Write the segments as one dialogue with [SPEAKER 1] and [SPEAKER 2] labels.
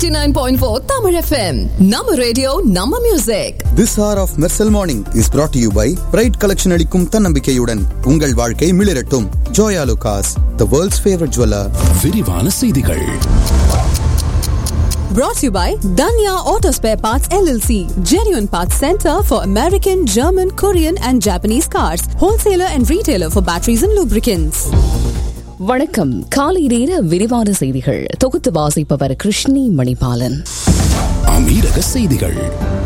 [SPEAKER 1] 89.4 Tamil FM. நம்ம radio நம்ம music
[SPEAKER 2] This hour of Mersal Morning is brought to you by Pride Collection அளிக்கும் தன்னம்பிக்கையுடன் உங்கள் வாழ்க்கை மிளிரட்டும் Joya லுகாஸ் the world's favorite jeweler
[SPEAKER 3] விரிவான செய்திகள்
[SPEAKER 1] brought to you by Danya Auto Spare Parts LLC. Genuine Parts Center for American, German, Korean and Japanese cars. Wholesaler and retailer for batteries and lubricants.
[SPEAKER 4] வணக்கம் காலை நேர விரிவான செய்திகள் தொகுத்து வாசிப்பவர் கிருஷ்ணி மணிபாலன்
[SPEAKER 3] அமீரக செய்திகள்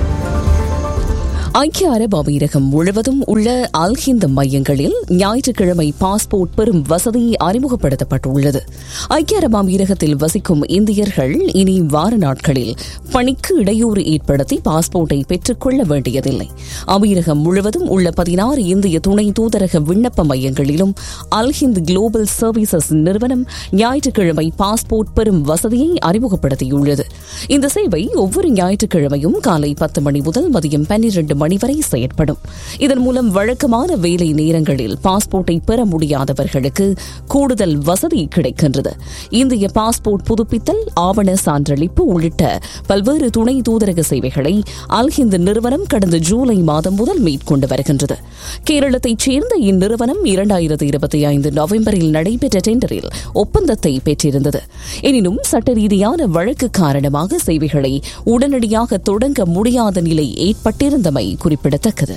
[SPEAKER 4] ஐக்கிய அரபு அமீரகம் முழுவதும் உள்ள அல்ஹிந்த் மையங்களில் ஞாயிற்றுக்கிழமை பாஸ்போர்ட் பெறும் வசதி அறிமுகப்படுத்தப்பட்டுள்ளது ஐக்கிய அரபு அமீரகத்தில் வசிக்கும் இந்தியர்கள் இனி வார நாட்களில் பணிக்கு இடையூறு ஏற்படுத்தி பாஸ்போர்ட்டை பெற்றுக் கொள்ள வேண்டியதில்லை அமீரகம் முழுவதும் உள்ள பதினாறு இந்திய துணை தூதரக விண்ணப்ப மையங்களிலும் அல்ஹிந்த் குளோபல் சர்வீசஸ் நிறுவனம் ஞாயிற்றுக்கிழமை பாஸ்போர்ட் பெறும் வசதியை அறிமுகப்படுத்தியுள்ளது இந்த சேவை ஒவ்வொரு ஞாயிற்றுக்கிழமையும் காலை பத்து மணி முதல் மதியம் பன்னிரண்டு மணி வரை செயற்படும் இதன் மூலம் வழக்கமான வேலை நேரங்களில் பாஸ்போர்ட்டை பெற முடியாதவர்களுக்கு கூடுதல் வசதி கிடைக்கின்றது இந்திய பாஸ்போர்ட் புதுப்பித்தல் ஆவண சான்றளிப்பு உள்ளிட்ட பல்வேறு துணை தூதரக சேவைகளை அல்ஹிந்த் நிறுவனம் கடந்த ஜூலை மாதம் முதல் மேற்கொண்டு வருகின்றது கேரளத்தைச் சேர்ந்த இந்நிறுவனம் இரண்டாயிரத்தி இருபத்தி ஐந்து நவம்பரில் நடைபெற்ற டெண்டரில் ஒப்பந்தத்தை பெற்றிருந்தது எனினும் சட்ட ரீதியான வழக்கு காரணமாக சேவைகளை உடனடியாக தொடங்க முடியாத நிலை ஏற்பட்டிருந்தமை குறிப்பிடத்தக்கது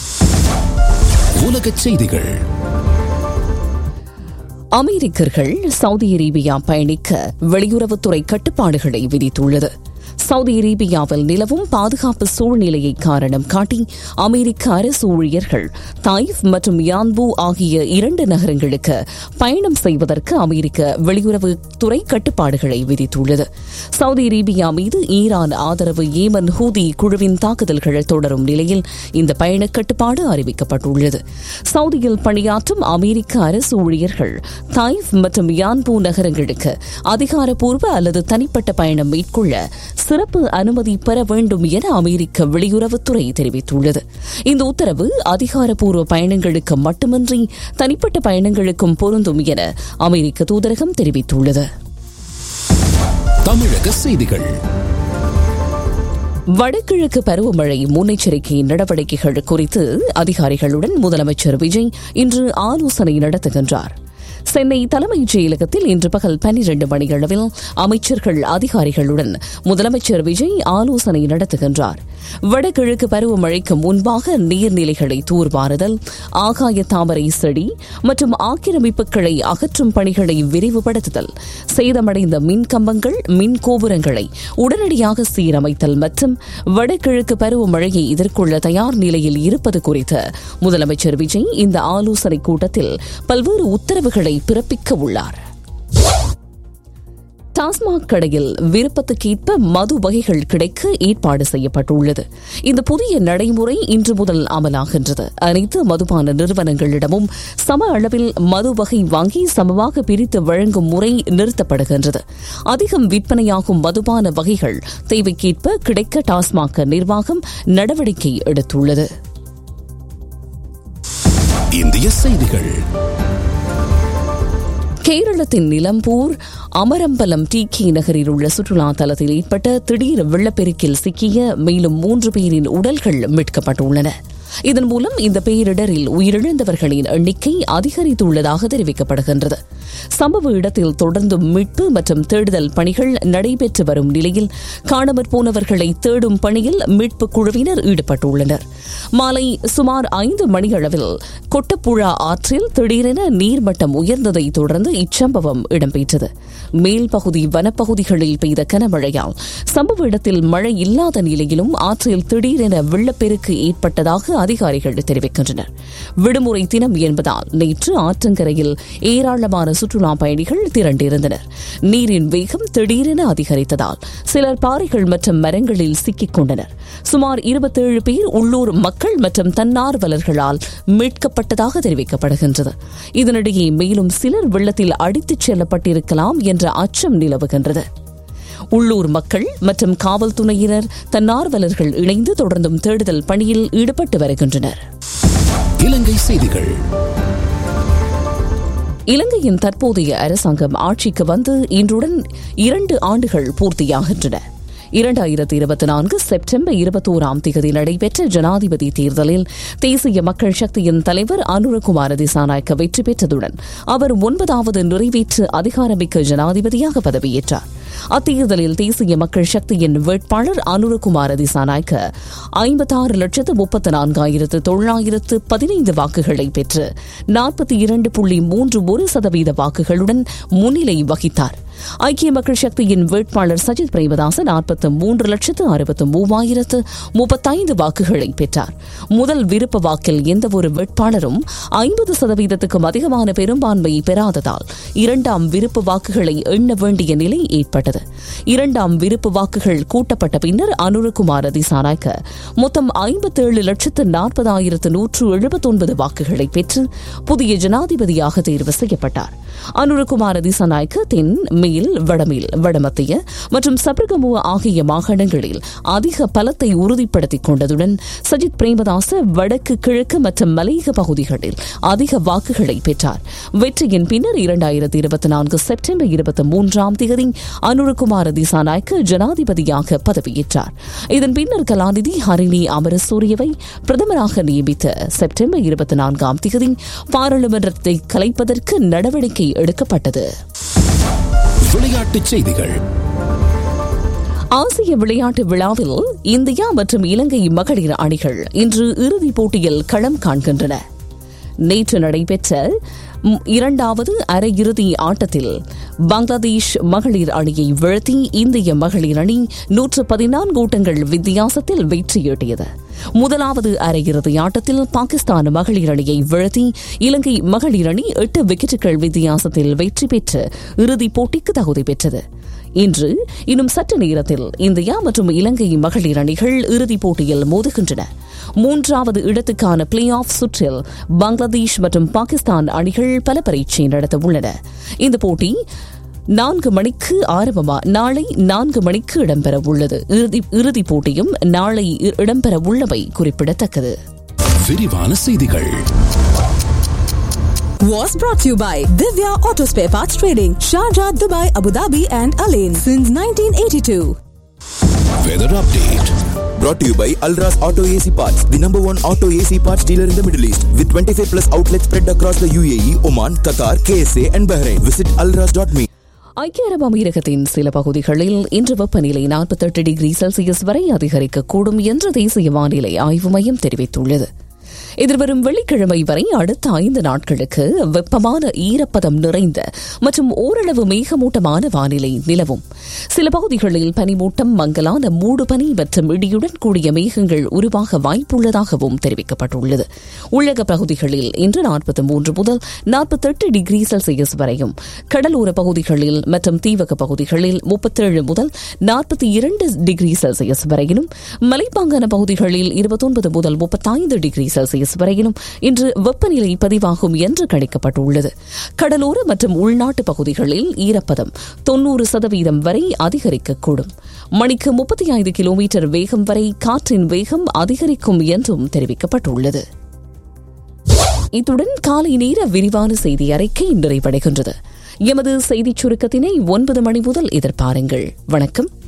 [SPEAKER 3] உலகச் செய்திகள்
[SPEAKER 4] அமெரிக்கர்கள் சவுதி அரேபியா பயணிக்க வெளியுறவுத்துறை கட்டுப்பாடுகளை விதித்துள்ளது சவுதி அரேபியாவில் நிலவும் பாதுகாப்பு சூழ்நிலையை காரணம் காட்டி அமெரிக்க அரசு ஊழியர்கள் தாயிஃப் மற்றும் யான்பு ஆகிய இரண்டு நகரங்களுக்கு பயணம் செய்வதற்கு அமெரிக்க வெளியுறவுத்துறை கட்டுப்பாடுகளை விதித்துள்ளது சவுதி அரேபியா மீது ஈரான் ஆதரவு ஏமன் ஹூதி குழுவின் தாக்குதல்கள் தொடரும் நிலையில் இந்த பயண கட்டுப்பாடு அறிவிக்கப்பட்டுள்ளது சவுதியில் பணியாற்றும் அமெரிக்க அரசு ஊழியர்கள் தாயிஃப் மற்றும் யான்பு நகரங்களுக்கு அதிகாரப்பூர்வ அல்லது தனிப்பட்ட பயணம் மேற்கொள்ள சிறப்பு அனுமதி பெற வேண்டும் என அமெரிக்க வெளியுறவுத்துறை தெரிவித்துள்ளது இந்த உத்தரவு அதிகாரப்பூர்வ பயணங்களுக்கு மட்டுமின்றி தனிப்பட்ட பயணங்களுக்கும் பொருந்தும் என அமெரிக்க தூதரகம் தெரிவித்துள்ளது
[SPEAKER 3] தமிழக செய்திகள்
[SPEAKER 4] வடகிழக்கு பருவமழை முன்னெச்சரிக்கை நடவடிக்கைகள் குறித்து அதிகாரிகளுடன் முதலமைச்சர் விஜய் இன்று ஆலோசனை நடத்துகின்றார் சென்னை தலைமைச் செயலகத்தில் இன்று பகல் பன்னிரண்டு மணியளவில் அமைச்சர்கள் அதிகாரிகளுடன் முதலமைச்சர் விஜய் ஆலோசனை நடத்துகின்றார் வடகிழக்கு பருவமழைக்கு முன்பாக நீர்நிலைகளை தூர்வாறுதல் ஆகாய தாமரை செடி மற்றும் ஆக்கிரமிப்புகளை அகற்றும் பணிகளை விரிவுபடுத்துதல் சேதமடைந்த மின் கம்பங்கள் மின் கோபுரங்களை உடனடியாக சீரமைத்தல் மற்றும் வடகிழக்கு பருவமழையை எதிர்கொள்ள தயார் நிலையில் இருப்பது குறித்து முதலமைச்சர் விஜய் இந்த ஆலோசனைக் கூட்டத்தில் பல்வேறு உத்தரவுகளை பிறப்பிக்க உள்ளார் டாஸ்மாக் கடையில் விருப்பத்துக்கேற்ப மது வகைகள் கிடைக்க ஏற்பாடு செய்யப்பட்டுள்ளது இந்த புதிய நடைமுறை இன்று முதல் அமலாகின்றது அனைத்து மதுபான நிறுவனங்களிடமும் சம அளவில் மது வகை வாங்கி சமமாக பிரித்து வழங்கும் முறை நிறுத்தப்படுகின்றது அதிகம் விற்பனையாகும் மதுபான வகைகள் தேவைக்கேற்ப கிடைக்க டாஸ்மாக் நிர்வாகம் நடவடிக்கை எடுத்துள்ளது
[SPEAKER 3] இந்திய செய்திகள்
[SPEAKER 4] கேரளத்தின் நிலம்பூர் அமரம்பலம் டி கே நகரில் உள்ள சுற்றுலா தலத்தில் ஏற்பட்ட திடீர் வெள்ளப்பெருக்கில் சிக்கிய மேலும் மூன்று பேரின் உடல்கள் மீட்கப்பட்டுள்ளன இதன் மூலம் இந்த பேரிடரில் உயிரிழந்தவர்களின் எண்ணிக்கை அதிகரித்துள்ளதாக தெரிவிக்கப்படுகின்றது சம்பவ இடத்தில் தொடர்ந்து மீட்பு மற்றும் தேடுதல் பணிகள் நடைபெற்று வரும் நிலையில் காணாமற் போனவர்களை தேடும் பணியில் மீட்புக் குழுவினர் ஈடுபட்டுள்ளனர் மாலை சுமார் ஐந்து மணியளவில் கொட்டப்புழா ஆற்றில் திடீரென நீர்மட்டம் உயர்ந்ததை தொடர்ந்து இச்சம்பவம் இடம்பெற்றது மேல் பகுதி வனப்பகுதிகளில் பெய்த கனமழையால் சம்பவ இடத்தில் மழை இல்லாத நிலையிலும் ஆற்றில் திடீரென வெள்ளப்பெருக்கு ஏற்பட்டதாக அதிகாரிகள் தெரிவிக்கின்றனர் விடுமுறை தினம் என்பதால் நேற்று ஆற்றங்கரையில் ஏராளமான சுற்றுலா பயணிகள் திரண்டிருந்தனர் நீரின் வேகம் திடீரென அதிகரித்ததால் சிலர் பாறைகள் மற்றும் மரங்களில் சிக்கிக் கொண்டனர் சுமார் இருபத்தேழு பேர் உள்ளூர் மக்கள் மற்றும் தன்னார்வலர்களால் மீட்கப்பட்டதாக தெரிவிக்கப்படுகின்றது இதனிடையே மேலும் சிலர் வெள்ளத்தில் அடித்துச் செல்லப்பட்டிருக்கலாம் என்ற அச்சம் நிலவுகின்றது உள்ளூர் மக்கள் மற்றும் காவல்துறையினர் தன்னார்வலர்கள் இணைந்து தொடர்ந்தும் தேடுதல் பணியில் ஈடுபட்டு வருகின்றனர்
[SPEAKER 3] இலங்கை செய்திகள்
[SPEAKER 4] இலங்கையின் தற்போதைய அரசாங்கம் ஆட்சிக்கு வந்து இன்றுடன் இரண்டு ஆண்டுகள் பூர்த்தியாகின்றன இரண்டாயிரத்தி இருபத்தி நான்கு செப்டம்பர் இருபத்தோராம் தேதி நடைபெற்ற ஜனாதிபதி தேர்தலில் தேசிய மக்கள் சக்தியின் தலைவர் அனுரகுமார திசாநாயக்க வெற்றி பெற்றதுடன் அவர் ஒன்பதாவது நிறைவேற்று அதிகாரமிக்க ஜனாதிபதியாக பதவியேற்றார் அத்தேர்தலில் தேசிய மக்கள் சக்தியின் வேட்பாளர் அனுரகுமார திசாநாயக்க ஐம்பத்தாறு லட்சத்து முப்பத்து நான்காயிரத்து தொள்ளாயிரத்து பதினைந்து வாக்குகளை பெற்று நாற்பத்தி இரண்டு புள்ளி மூன்று ஒரு சதவீத வாக்குகளுடன் முன்னிலை வகித்தார் ஐக்கிய மக்கள் சக்தியின் வேட்பாளர் சஜித் பிரேமதாச நாற்பத்து மூன்று லட்சத்து அறுபத்து மூவாயிரத்து முப்பத்தைந்து வாக்குகளை பெற்றார் முதல் விருப்ப வாக்கில் எந்தவொரு வேட்பாளரும் ஐம்பது சதவீதத்துக்கும் அதிகமான பெரும்பான்மையை பெறாததால் இரண்டாம் விருப்பு வாக்குகளை எண்ண வேண்டிய நிலை ஏற்பட்டது இரண்டாம் விருப்பு வாக்குகள் கூட்டப்பட்ட பின்னர் அனுரகுமார திசாநாயக்க மொத்தம் ஐம்பத்தேழு லட்சத்து நாற்பதாயிரத்து நூற்று எழுபத்தொன்பது வாக்குகளை பெற்று புதிய ஜனாதிபதியாக தேர்வு செய்யப்பட்டார் அனுரகுமார திசாநாயக்க தென் மேல் வடமேல் வடமத்திய மற்றும் சபரகமுவ ஆகிய மாகாணங்களில் அதிக பலத்தை உறுதிப்படுத்திக் கொண்டதுடன் சஜித் பிரேமதாச வடக்கு கிழக்கு மற்றும் மலையக பகுதிகளில் அதிக வாக்குகளை பெற்றார் வெற்றியின் பின்னர் இரண்டாயிரத்தி இருபத்தி நான்கு செப்டம்பர் இருபத்தி மூன்றாம் தேதி அனுரகுமார திசாநாயக்க ஜனாதிபதியாக பதவியேற்றார் இதன் பின்னர் கலாநிதி ஹரிணி அமரசூரியவை பிரதமராக நியமித்து செப்டம்பர் இருபத்தி நான்காம் தேதி பாராளுமன்றத்தை கலைப்பதற்கு நடவடிக்கை எடுக்கப்பட்டது
[SPEAKER 3] விளையாட்டுச் செய்திகள்
[SPEAKER 4] ஆசிய விளையாட்டு விழாவில் இந்தியா மற்றும் இலங்கை மகளிர் அணிகள் இன்று இறுதிப் போட்டியில் களம் காண்கின்றன நேற்று நடைபெற்ற ம், இரண்டாவது அரையிறுதி ஆட்டத்தில் பங்களாதேஷ் மகளிர் அணியை வீழ்த்தி இந்திய மகளிர் அணி நூற்று பதினான்கு ஓட்டங்கள் வித்தியாசத்தில் வெற்றியீட்டியது முதலாவது அரையிறுதி ஆட்டத்தில் பாகிஸ்தான் மகளிர் அணியை வீழ்த்தி இலங்கை மகளிர் அணி எட்டு விக்கெட்டுகள் வித்தியாசத்தில் வெற்றி பெற்று இறுதிப் போட்டிக்கு தகுதி பெற்றது இன்று இன்னும் சற்று நேரத்தில் இந்தியா மற்றும் இலங்கை மகளிர் அணிகள் இறுதிப் போட்டியில் மோதுகின்றன மூன்றாவது இடத்துக்கான பிளே ஆஃப் சுற்றில் பங்களாதேஷ் மற்றும் பாகிஸ்தான் அணிகள் பல பரீட்சை நடத்த உள்ளன இந்த போட்டி நான்கு மணிக்கு ஆரம்பமா நாளை நான்கு மணிக்கு இடம்பெற உள்ளது இறுதி இறுதிப் போட்டியும் நாளை இ- இடம்பெற உள்ளவை குறிப்பிடத்தக்கது
[SPEAKER 3] விரிவான செய்திகள்
[SPEAKER 1] Was brought to you by Divya Auto Spare Parts Trading, Sharjah, Dubai, Abu Dhabi, and Alain since 1982.
[SPEAKER 3] Weather update
[SPEAKER 5] Brought to you by Alras Auto AC Parts, the number one auto AC parts dealer in the Middle East, with 25 plus outlets spread across the UAE, Oman, Qatar, KSA, and Bahrain. Visit alras.me.
[SPEAKER 4] ஐக்கிய அரபு அமீரகத்தின் சில பகுதிகளில் இன்று வெப்பநிலை 48 degree Celsius வரை அதிகரிக்கக்கூடும் என்று தேசிய வானிலை ஆய்வு மையம் தெரிவித்துள்ளது எதிர்வரும் வெள்ளிக்கிழமை வரை அடுத்த ஐந்து நாட்களுக்கு வெப்பமான ஈரப்பதம் நிறைந்த மற்றும் ஓரளவு மேகமூட்டமான வானிலை நிலவும் சில பகுதிகளில் பனிமூட்டம் மங்கலான மூடு பனி மற்றும் இடியுடன் கூடிய மேகங்கள் உருவாக வாய்ப்புள்ளதாகவும் தெரிவிக்கப்பட்டுள்ளது உள்ளக பகுதிகளில் இன்று நாற்பத்தி மூன்று முதல் நாற்பத்தெட்டு டிகிரி செல்சியஸ் வரையும் கடலோர பகுதிகளில் மற்றும் தீவக பகுதிகளில் முப்பத்தேழு முதல் நாற்பத்தி இரண்டு டிகிரி செல்சியஸ் வரையிலும் மலைப்பாங்கான பகுதிகளில் இருபத்தொன்பது முதல் முப்பத்தைந்து டிகிரி செல்சியஸ் வரையிலும் இன்று வெப்பநிலை பதிவாகும் என்று கணிக்கப்பட்டுள்ளது கடலோர மற்றும் உள்நாட்டு பகுதிகளில் ஈரப்பதம் தொன்னூறு சதவீதம் வரை அதிகரிக்கக்கூடும் மணிக்கு முப்பத்தி ஐந்து கிலோமீட்டர் வேகம் வரை காற்றின் வேகம் அதிகரிக்கும் என்றும் தெரிவிக்கப்பட்டுள்ளது இத்துடன் காலை நேர விரிவான செய்தி அறிக்கை நிறைவடைகின்றது எமது செய்திச் சுருக்கத்தினை ஒன்பது மணி முதல் எதிர்பாருங்கள் வணக்கம்